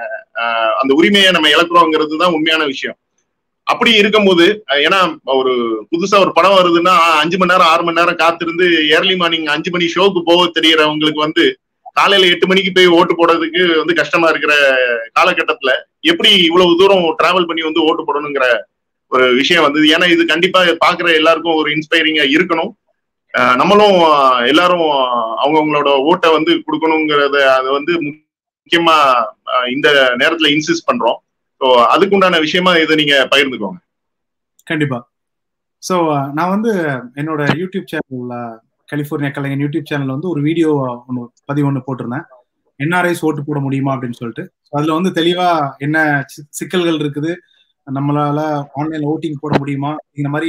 அந்த உரிமையை நம்ம இழக்கிறோங்கிறது தான் உண்மையான விஷயம் அப்படி இருக்கும்போது ஏன்னா ஒரு புதுசா ஒரு படம் வருதுன்னா அஞ்சு மணி நேரம் ஆறு மணி நேரம் காத்திருந்து ஏர்லி மார்னிங் அஞ்சு மணி ஷோக்கு போக தெரியறவங்களுக்கு வந்து காலையில எட்டு மணிக்கு போய் ஓட்டு போடுறதுக்கு வந்து கஷ்டமா இருக்கிற காலகட்டத்துல எப்படி இவ்வளவு தூரம் டிராவல் பண்ணி வந்து ஓட்டு போடணுங்கிற ஒரு விஷயம் வந்தது ஏன்னா இது கண்டிப்பா பாக்குற எல்லாருக்கும் ஒரு இன்ஸ்பைரிங்கா இருக்கணும் நம்மளும் எல்லாரும் அவங்கவுங்களோட ஓட்டை வந்து கொடுக்கணுங்கிறத அதை வந்து முக்கியமா இந்த நேரத்துல இன்சிஸ்ட் பண்றோம் ஸோ அதுக்கு உண்டான விஷயமா இதை நீங்க பகிர்ந்துக்கோங்க கண்டிப்பா ஸோ நான் வந்து என்னோட யூடியூப் சேனல்ல கலிபோர்னியா கலைஞன் யூடியூப் சேனல்ல வந்து ஒரு வீடியோ ஒன்று பதிவு ஒன்று போட்டிருந்தேன் என்ஆர்ஐஸ் ஓட்டு போட முடியுமா அப்படின்னு சொல்லிட்டு அதுல வந்து தெளிவா என்ன சிக்கல்கள் இருக்குது நம்மளால ஆன்லைன்ல ஓட்டிங் போட முடியுமா இந்த மாதிரி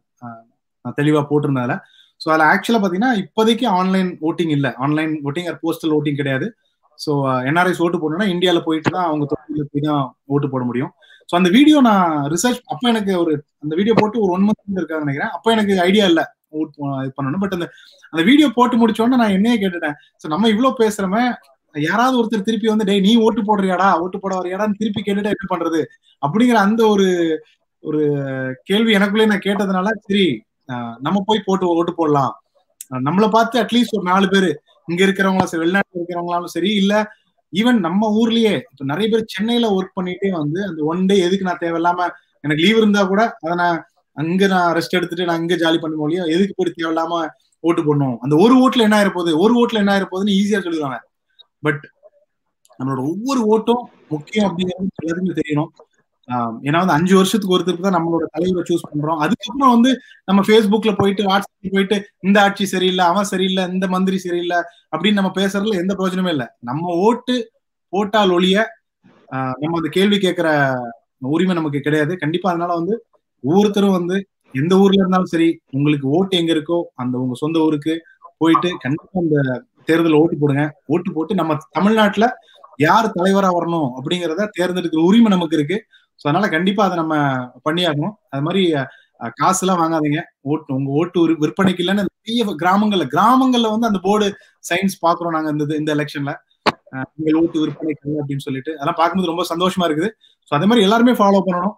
தெளிவா போட்டிருந்ததுல ஸோ அதில் ஆக்சுவலாக பார்த்தீங்கன்னா இப்போதைக்கு ஆன்லைன் ஓட்டிங் இல்லை online voting or postal voting கிடையாது ஸோ என்ஆர்ஐஸ் ஓட்டு போடணும்னா இந்தியாவில் போயிட்டு தான் அவங்க தொழிலில் போய் தான் ஓட்டு போட முடியும் ஸோ அந்த வீடியோ நான் ரிசர்ச் அப்போ எனக்கு ஒரு அந்த வீடியோ போட்டு ஒரு ஒன் மந்த் இருக்காங்க நினைக்கிறேன் அப்போ எனக்கு ஐடியா இல்லை ஓட் இது பண்ணணும் பட் அந்த அந்த வீடியோ போட்டு முடிச்சோடனே நான் என்னையே கேட்டுட்டேன் ஸோ நம்ம இவ்வளோ பேசுறோமே யாராவது ஒருத்தர் திருப்பி வந்து டேய் நீ ஓட்டு போடுறியாடா ஓட்டு போட வரையாடான்னு திருப்பி கேட்டுட்டா என்ன பண்றது அப்படிங்கிற அந்த ஒரு ஒரு கேள்வி எனக்குள்ளே நான் கேட்டதுனால சரி நம்ம போய் போட்டு ஓட்டு போடலாம் நம்மளை பார்த்து அட்லீஸ்ட் ஒரு நாலு பேர் இங்க இருக்கிறவங்களா சரி வெளிநாட்டுல இருக்கிறவங்களாலும் சரி இல்ல ஈவன் நம்ம ஊர்லயே இப்ப நிறைய பேர் சென்னையில ஒர்க் பண்ணிட்டே வந்து அந்த ஒன் டே எதுக்கு நான் தேவையில்லாம எனக்கு லீவ் இருந்தா கூட அதை நான் அங்க நான் ரெஸ்ட் எடுத்துட்டு நான் இங்க ஜாலி பண்ண முடியும் எதுக்கு போய் தேவையில்லாம ஓட்டு போடணும் அந்த ஒரு ஓட்டுல என்ன ஆயிருப்போகுது ஒரு ஓட்டுல என்ன ஆயிருப்போகுதுன்னு ஈஸியா சொல்லிடுவாங்க பட் நம்மளோட ஒவ்வொரு ஓட்டும் முக்கியம் அப்படிங்கிறது எல்லாருக்குமே தெரியணும் ஏன்னா வந்து அஞ்சு வருஷத்துக்கு ஒருத்தருக்கு தான் நம்மளோட தலைவரை சூஸ் பண்றோம் அதுக்கப்புறம் வந்து நம்ம ஃபேஸ்புக்ல போயிட்டு வாட்ஸ்அப்ல போயிட்டு இந்த ஆட்சி சரியில்லை அவன் சரியில்லை இந்த மந்திரி சரியில்லை அப்படின்னு நம்ம பேசுறதுல எந்த பிரயோஜனமே இல்லை நம்ம ஓட்டு போட்டால் ஒழிய நம்ம அந்த கேள்வி கேட்கிற உரிமை நமக்கு கிடையாது கண்டிப்பா அதனால வந்து ஒவ்வொருத்தரும் வந்து எந்த ஊர்ல இருந்தாலும் சரி உங்களுக்கு ஓட்டு எங்க இருக்கோ அந்த உங்க சொந்த ஊருக்கு போயிட்டு கண்டிப்பா அந்த தேர்தல் ஓட்டு போடுங்க ஓட்டு போட்டு நம்ம தமிழ்நாட்டுல யார் தலைவரா வரணும் அப்படிங்கிறத தேர்ந்தெடுக்கிற உரிமை நமக்கு இருக்கு ஸோ அதனால கண்டிப்பா அதை நம்ம பண்ணியாகணும் அது மாதிரி காசு எல்லாம் வாங்காதீங்க ஓட்டு உங்க ஓட்டு விற்பனைக்கு இல்லைன்னு பெரிய கிராமங்கள்ல கிராமங்கள்ல வந்து அந்த போர்டு சயின்ஸ் பாக்குறோம் நாங்க இந்த இந்த எலெக்ஷன்ல உங்கள் ஓட்டு விற்பனைக்கு அப்படின்னு சொல்லிட்டு அதெல்லாம் பார்க்கும்போது ரொம்ப சந்தோஷமா இருக்குது ஸோ அதே மாதிரி எல்லாருமே ஃபாலோ பண்ணணும்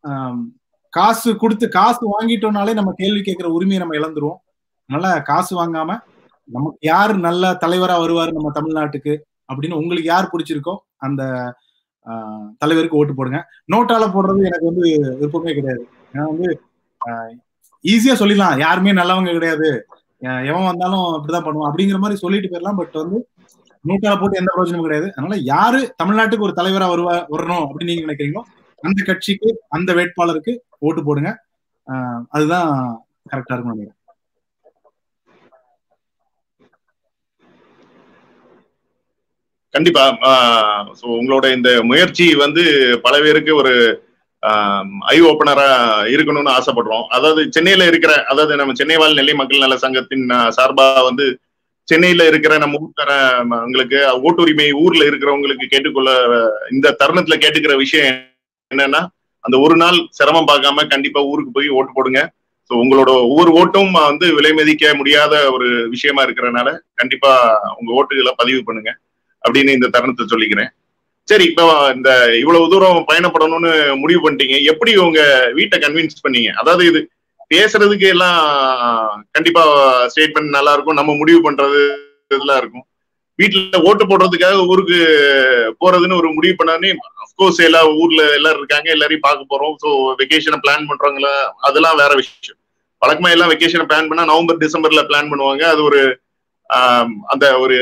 காசு கொடுத்து காசு வாங்கிட்டோம்னாலே நம்ம கேள்வி கேட்கிற உரிமையை நம்ம இழந்துருவோம் அதனால காசு வாங்காம நமக்கு யார் நல்ல தலைவரா வருவாரு நம்ம தமிழ்நாட்டுக்கு அப்படின்னு உங்களுக்கு யார் பிடிச்சிருக்கோ அந்த தலைவருக்கு ஓட்டு போடுங்க நோட்டால போடுறது எனக்கு வந்து விருப்பமே கிடையாது ஏன்னா வந்து ஈஸியா சொல்லிடலாம் யாருமே நல்லவங்க கிடையாது எவன் வந்தாலும் அப்படிதான் பண்ணுவான் அப்படிங்கிற மாதிரி சொல்லிட்டு போயிடலாம் பட் வந்து நோட்டால போட்டு எந்த பிரயோஜனமும் கிடையாது அதனால யாரு தமிழ்நாட்டுக்கு ஒரு தலைவரா வருவா வரணும் அப்படின்னு நீங்க நினைக்கிறீங்களோ அந்த கட்சிக்கு அந்த வேட்பாளருக்கு ஓட்டு போடுங்க அதுதான் கரெக்டா இருக்கும் நினைக்கிறேன் கண்டிப்பா ஸோ உங்களோட இந்த முயற்சி வந்து பல பேருக்கு ஒரு ஐ ஓப்பனரா இருக்கணும்னு ஆசைப்படுறோம் அதாவது சென்னையில இருக்கிற அதாவது நம்ம சென்னை வாழ் நெல்லை மக்கள் நல சங்கத்தின் சார்பா வந்து சென்னையில இருக்கிற நம்ம ஊர்க்காரங்களுக்கு ஓட்டுரிமை ஊர்ல இருக்கிறவங்களுக்கு கேட்டுக்கொள்ள இந்த தருணத்துல கேட்டுக்கிற விஷயம் என்னன்னா அந்த ஒரு நாள் சிரமம் பார்க்காம கண்டிப்பா ஊருக்கு போய் ஓட்டு போடுங்க ஸோ உங்களோட ஒவ்வொரு ஓட்டும் வந்து விலை மதிக்க முடியாத ஒரு விஷயமா இருக்கிறனால கண்டிப்பா உங்க ஓட்டுகளை பதிவு பண்ணுங்க அப்படின்னு இந்த தருணத்தை சொல்லிக்கிறேன் சரி இப்போ இந்த இவ்வளவு தூரம் பயணப்படணும்னு முடிவு பண்ணிட்டீங்க எப்படி உங்க வீட்டை கன்வின்ஸ் பண்ணீங்க அதாவது இது பேசுறதுக்கு எல்லாம் கண்டிப்பா ஸ்டேட்மெண்ட் நல்லா இருக்கும் நம்ம முடிவு பண்றது இதெல்லாம் இருக்கும் வீட்டுல ஓட்டு போடுறதுக்காக ஊருக்கு போறதுன்னு ஒரு முடிவு பண்ணானே அப்கோர்ஸ் எல்லா ஊர்ல எல்லாரும் இருக்காங்க எல்லாரையும் பார்க்க போறோம் ஸோ வெக்கேஷனை பிளான் பண்றவங்களா அதெல்லாம் வேற விஷயம் வழக்கமா எல்லாம் வெக்கேஷனை பிளான் பண்ணா நவம்பர் டிசம்பர்ல பிளான் பண்ணுவாங்க அது ஒரு அந்த ஒரு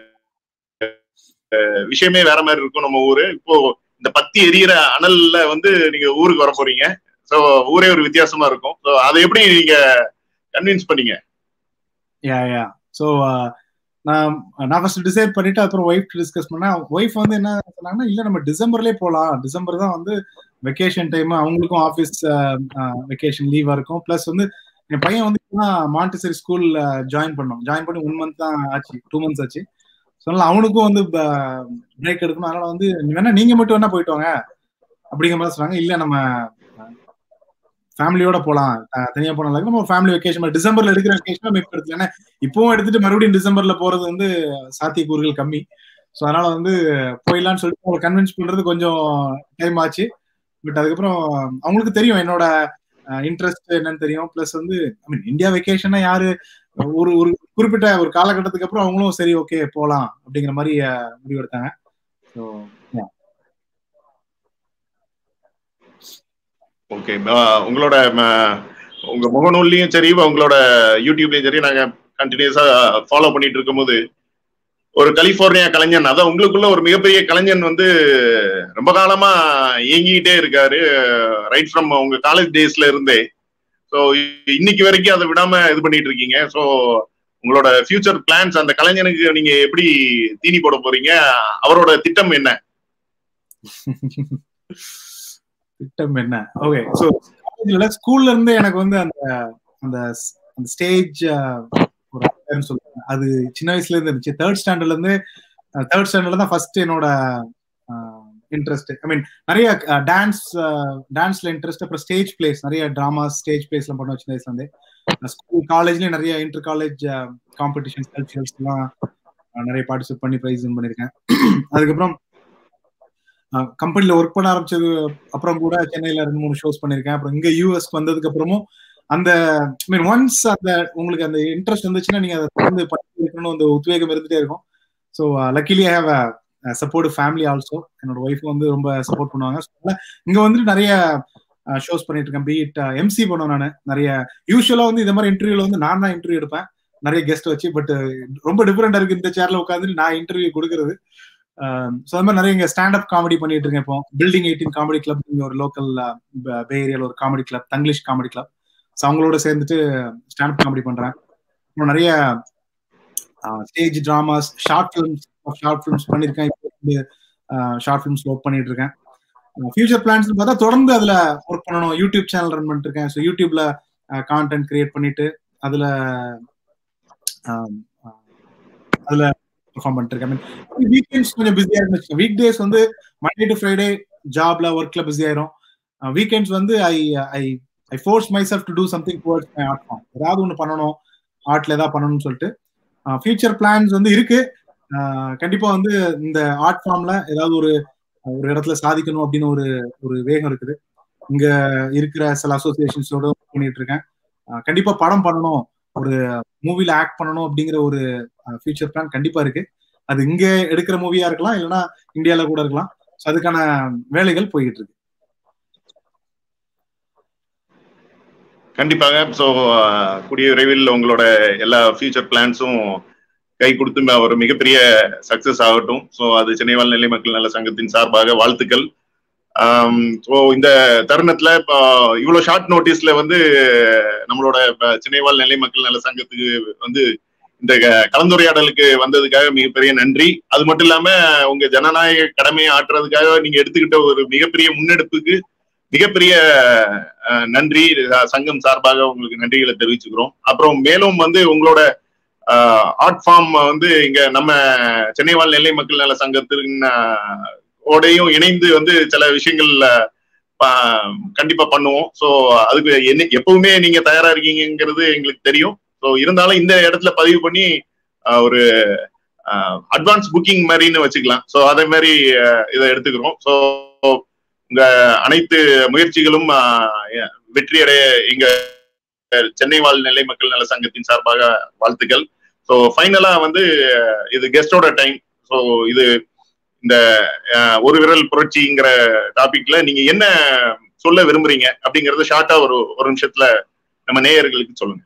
விஷயமே வேற மாதிரி இருக்கும் நம்ம ஊரு இப்போ இந்த பத்தி எரியிற அனல்ல வந்து நீங்க ஊருக்கு வர போறீங்க ஸோ ஊரே ஒரு வித்தியாசமா இருக்கும் ஸோ அதை எப்படி நீங்க கன்வின்ஸ் பண்ணீங்க யா யா ஸோ நான் நான் ஃபர்ஸ்ட் டிசைட் பண்ணிட்டு அப்புறம் ஒய்ஃப் டிஸ்கஸ் பண்ணேன் ஒய்ஃப் வந்து என்ன சொன்னாங்கன்னா இல்ல நம்ம டிசம்பர்லயே போகலாம் டிசம்பர் தான் வந்து வெக்கேஷன் டைம் அவங்களுக்கும் ஆஃபீஸ் வெக்கேஷன் லீவா இருக்கும் ப்ளஸ் வந்து என் பையன் வந்து மாண்டிசரி ஸ்கூல் ஜாயின் பண்ணோம் ஜாயின் பண்ணி ஒன் மந்த் தான் ஆச்சு டூ மந்த்ஸ் ஆச்சு சொன்னால அவனுக்கும் வந்து பிரேக் எடுக்கணும் அதனால வந்து வேணா நீங்க மட்டும் வேணா போயிட்டு வாங்க அப்படிங்கிற மாதிரி சொன்னாங்க இல்ல நம்ம ஃபேமிலியோட போலாம் தனியா போனாலும் நம்ம ஃபேமிலி வெக்கேஷன் டிசம்பர்ல எடுக்கிற வெக்கேஷன் நம்ம இப்ப எடுத்துல ஏன்னா இப்பவும் எடுத்துட்டு மறுபடியும் டிசம்பர்ல போறது வந்து சாத்தியக்கூறுகள் கம்மி ஸோ அதனால வந்து போயிடலாம்னு சொல்லிட்டு அவங்களை கன்வின்ஸ் பண்றது கொஞ்சம் டைம் ஆச்சு பட் அதுக்கப்புறம் அவங்களுக்கு தெரியும் என்னோட இன்ட்ரெஸ்ட் என்னன்னு தெரியும் பிளஸ் வந்து ஐ மீன் இந்தியா வெக்கேஷனா யாரு ஒரு ஒரு குறிப்பிட்ட ஒரு காலகட்டத்துக்கு அப்புறம் அவங்களும் சரி ஓகே போலாம் அப்படிங்கிற மாதிரி முடிவு எடுத்தாங்க ஸோ ஓகே உங்களோட உங்க முகநூல்லையும் சரி உங்களோட யூடியூப்லயும் சரி நாங்க கண்டினியூஸா ஃபாலோ பண்ணிட்டு இருக்கும்போது ஒரு கலிபோர்னியா கலைஞன் அதான் உங்களுக்குள்ள ஒரு மிகப்பெரிய கலைஞன் வந்து ரொம்ப காலமா இயங்கிக்கிட்டே இருக்காரு ரைட் ஃப்ரம் உங்க காலேஜ் டேஸ்ல இருந்தே ஸோ இன்னைக்கு வரைக்கும் அதை விடாம இது பண்ணிட்டு இருக்கீங்க ஸோ உங்களோட ஃபியூச்சர் பிளான்ஸ் அந்த கலைஞனுக்கு நீங்க எப்படி தீனி போட போறீங்க அவரோட திட்டம் என்ன திட்டம் என்ன ஓகே ஸோ காலேஜ்ல ஸ்கூல்ல இருந்து எனக்கு வந்து அந்த அந்த அந்த ஸ்டேஜ் ஒரு சொல்லுவாங்க அது சின்ன வயசுல இருந்து இருந்துச்சு தேர்ட் ஸ்டாண்டர்ட்ல இருந்து தேர்ட் ஸ்டாண்டர்ட்ல தான் ஃபர்ஸ்ட் என்னோட இன்ட்ரெஸ்ட் ஐ மீன் நிறைய டான்ஸ் டான்ஸ்ல இன்ட்ரெஸ்ட் அப்புறம் ஸ்டேஜ் பிளேஸ் நிறைய டிராமா ஸ்டேஜ் பிளேஸ் எல்லாம் பண்ண சின்ன வயசுல இருந்து ஸ்கூல் காலேஜ்லயும் நிறைய இன்டர் காலேஜ் காம்படிஷன்ஸ் கல்ச்சரல்ஸ் எல்லாம் நிறைய பார்ட்டிசிபேட் பண்ணி ப்ரைஸ் வின் பண்ணிருக்கேன் அதுக்கப்புறம் கம்பெனில ஒர்க் பண்ண ஆரம்பிச்சது அப்புறம் கூட சென்னையில ரெண்டு மூணு ஷோஸ் பண்ணிருக்கேன் அப்புறம் இங்க யூஎஸ்க்கு வந்ததுக்கு அப்புறமும் அந்த மீன் ஒன்ஸ் அந்த உங்களுக்கு அந்த இன்ட்ரெஸ்ட் இருந்துச்சுன்னா நீங்க அதை தொடர்ந்து பண்ணிருக்கணும் அந்த உத்வேகம் இருந்துட்டே இருக்கும் so luckily I have support family also என்னோட ஒய்ஃப் வந்து ரொம்ப சப்போர்ட் பண்ணுவாங்க இங்க வந்துட்டு நிறைய ஷோஸ் பண்ணிட்டு இருக்கேன் பீட் எம்சி பண்ணுவேன் நான் நிறைய யூஸ்வலா வந்து இந்த மாதிரி இன்டர்வியூல வந்து நான் தான் இன்டர்வியூ எடுப்பேன் நிறைய கெஸ்ட் வச்சு பட் ரொம்ப டிஃபரெண்டா இருக்கு இந்த சேர்ல உட்காந்துட்டு நான் இன்டர்வியூ கொடுக்கறது ஸோ அது மாதிரி நிறைய இங்க ஸ்டாண்ட் அப் காமெடி பண்ணிட்டு இருக்கேன் இப்போ பில்டிங் எயிட்டீன் காமெடி கிளப் இங்க ஒரு லோக்கல் பே ஏரியால ஒரு comedy club Tanglish comedy club so அவங்களோட சேர்ந்துட்டு ஸ்டாண்ட் அப் காமெடி பண்றேன் அப்புறம் நிறைய stage dramas short films short films பண்ணிருக்கேன் ஷார்ட் ஃபிலிம்ஸ் ஒர்க் பண்ணிட்டு இருக்கேன் ஃபியூச்சர் பிளான்ஸ் பார்த்தா தொடர்ந்து அதுல ஒர்க் பண்ணணும் யூடியூப் சேனல் ரன் பண்ணிட்டு இருக்கேன் ஸோ யூடியூப்ல கான்டென்ட் கிரியேட் பண்ணிட்டு அதுல அதுல பெர்ஃபார்ம் பண்ணிட்டு இருக்கேன் வீக்கெண்ட்ஸ் கொஞ்சம் பிஸியா இருந்துச்சு வீக் டேஸ் வந்து மண்டே டு ஃப்ரைடே ஜாப்ல ஒர்க்ல பிஸி ஆயிரும் வீக்கெண்ட்ஸ் வந்து I I I force myself to do something towards my art form ஏதாவது ஒன்று பண்ணணும் ஆர்ட்ல ஏதாவது பண்ணணும்னு சொல்லிட்டு ஃபியூச்சர் பிளான்ஸ் வந்து இருக்கு கண்டிப்பா வந்து இந்த ஆர்ட் ஃபார்ம்ல ஏதாவது ஒரு ஒரு இடத்துல சாதிக்கணும் அப்படின்னு ஒரு ஒரு வேகம் இருக்குது இங்க இருக்கிற சில அசோசியேஷன்ஸோட பண்ணிட்டு இருக்கேன் கண்டிப்பா படம் பண்ணணும் ஒரு மூவில ஆக்ட் பண்ணணும் அப்படிங்கிற ஒரு ஃபியூச்சர் பிளான் கண்டிப்பா இருக்கு அது இங்க எடுக்கிற மூவியா இருக்கலாம் இல்லைன்னா இந்தியால கூட இருக்கலாம் ஸோ அதுக்கான வேலைகள் போய்கிட்டு இருக்கு கண்டிப்பாக ஸோ கூடிய விரைவில் உங்களோட எல்லா ஃபியூச்சர் பிளான்ஸும் கை கொடுத்து ஒரு மிகப்பெரிய சக்சஸ் ஆகட்டும் ஸோ அது சென்னை வாழ் நிலை மக்கள் நல சங்கத்தின் சார்பாக வாழ்த்துக்கள் ஸோ இந்த தருணத்துல இப்போ இவ்வளோ ஷார்ட் நோட்டீஸ்ல வந்து நம்மளோட சென்னை வாழ் நிலை மக்கள் நல சங்கத்துக்கு வந்து இந்த கலந்துரையாடலுக்கு வந்ததுக்காக மிகப்பெரிய நன்றி அது மட்டும் இல்லாம உங்க ஜனநாயக கடமையை ஆற்றுறதுக்காக நீங்க எடுத்துக்கிட்ட ஒரு மிகப்பெரிய முன்னெடுப்புக்கு மிகப்பெரிய நன்றி சங்கம் சார்பாக உங்களுக்கு நன்றிகளை தெரிவிச்சுக்கிறோம் அப்புறம் மேலும் வந்து உங்களோட ஆர்ட் ஃபார்ம் வந்து இங்க நம்ம சென்னை வாழ் நெல்லை மக்கள் நல சங்கத்தின் ஓடையும் இணைந்து வந்து சில விஷயங்கள்ல கண்டிப்பா பண்ணுவோம் ஸோ அதுக்கு என்ன எப்பவுமே நீங்க தயாரா இருக்கீங்கிறது எங்களுக்கு தெரியும் ஸோ இருந்தாலும் இந்த இடத்துல பதிவு பண்ணி ஒரு அட்வான்ஸ் புக்கிங் மாதிரின்னு வச்சுக்கலாம் ஸோ அதே மாதிரி இதை எடுத்துக்கிறோம் ஸோ உங்க அனைத்து முயற்சிகளும் வெற்றி அடைய எங்க சென்னை வாழ் நெல்லை மக்கள் நல சங்கத்தின் சார்பாக வாழ்த்துக்கள் ஸோ ஃபைனலா வந்து இது கெஸ்டோட டைம் ஸோ இது இந்த ஒரு விரல் புரட்சிங்கிற டாபிக்ல நீங்க என்ன சொல்ல விரும்புறீங்க அப்படிங்கறத ஷார்ட்டா ஒரு ஒரு நிமிஷத்துல நம்ம நேயர்களுக்கு சொல்லுங்க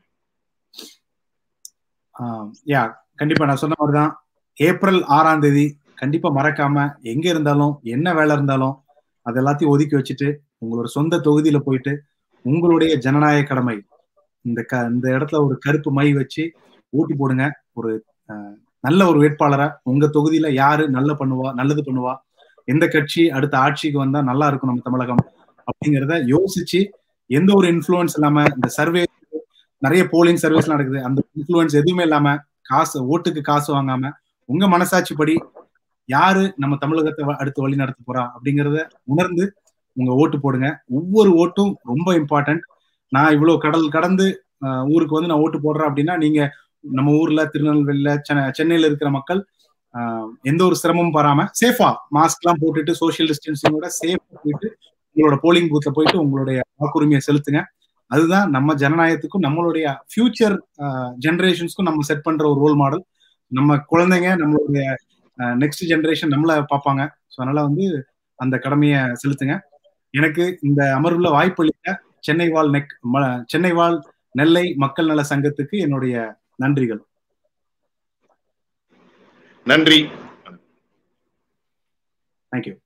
யா கண்டிப்பா நான் சொன்ன மாதிரிதான் ஏப்ரல் ஆறாம் தேதி கண்டிப்பா மறக்காம எங்க இருந்தாலும் என்ன வேலை இருந்தாலும் அது எல்லாத்தையும் ஒதுக்கி வச்சுட்டு உங்களோட சொந்த தொகுதியில போயிட்டு உங்களுடைய ஜனநாயக கடமை இந்த க இந்த இடத்துல ஒரு கருப்பு மை வச்சு ஓட்டு போடுங்க ஒரு நல்ல ஒரு வேட்பாளரை உங்க தொகுதியில யாரு நல்ல பண்ணுவா நல்லது பண்ணுவா எந்த கட்சி அடுத்த ஆட்சிக்கு வந்தா நல்லா இருக்கும் நம்ம தமிழகம் அப்படிங்கிறத யோசிச்சு எந்த ஒரு இன்ஃபுளுன்ஸ் இல்லாம இந்த சர்வே நிறைய போலிங் சர்வீஸ் நடக்குது அந்த இன்ஃபுளுன்ஸ் எதுவுமே இல்லாம காசு ஓட்டுக்கு காசு வாங்காம உங்க மனசாட்சிப்படி யாரு நம்ம தமிழகத்தை அடுத்து வழி நடத்த போறா அப்படிங்கிறத உணர்ந்து உங்க ஓட்டு போடுங்க ஒவ்வொரு ஓட்டும் ரொம்ப இம்பார்ட்டன்ட் நான் இவ்வளவு கடல் கடந்து ஊருக்கு வந்து நான் ஓட்டு போடுறேன் அப்படின்னா நீங்க நம்ம ஊர்ல திருநெல்வேலியில சென்னையில இருக்கிற மக்கள் எந்த ஒரு சிரமமும் பாராம சேஃபா மாஸ்க் எல்லாம் போட்டுட்டு சோசியல் டிஸ்டன்சிங்கோட சேஃபா போயிட்டு உங்களோட போலிங் பூத்ல போயிட்டு உங்களுடைய வாக்குரிமையை செலுத்துங்க அதுதான் நம்ம ஜனநாயகத்துக்கும் நம்மளுடைய ஃபியூச்சர் ஜெனரேஷன்ஸ்க்கும் நம்ம செட் பண்ற ஒரு ரோல் மாடல் நம்ம குழந்தைங்க நம்மளுடைய நெக்ஸ்ட் ஜெனரேஷன் நம்மளை பார்ப்பாங்க ஸோ அதனால வந்து அந்த கடமையை செலுத்துங்க எனக்கு இந்த அமர்வுல வாய்ப்பளித்த சென்னை வாழ் நெக் சென்னை வாழ் நெல்லை மக்கள் நல சங்கத்துக்கு என்னுடைய நன்றிகள் நன்றி தேங்க்யூ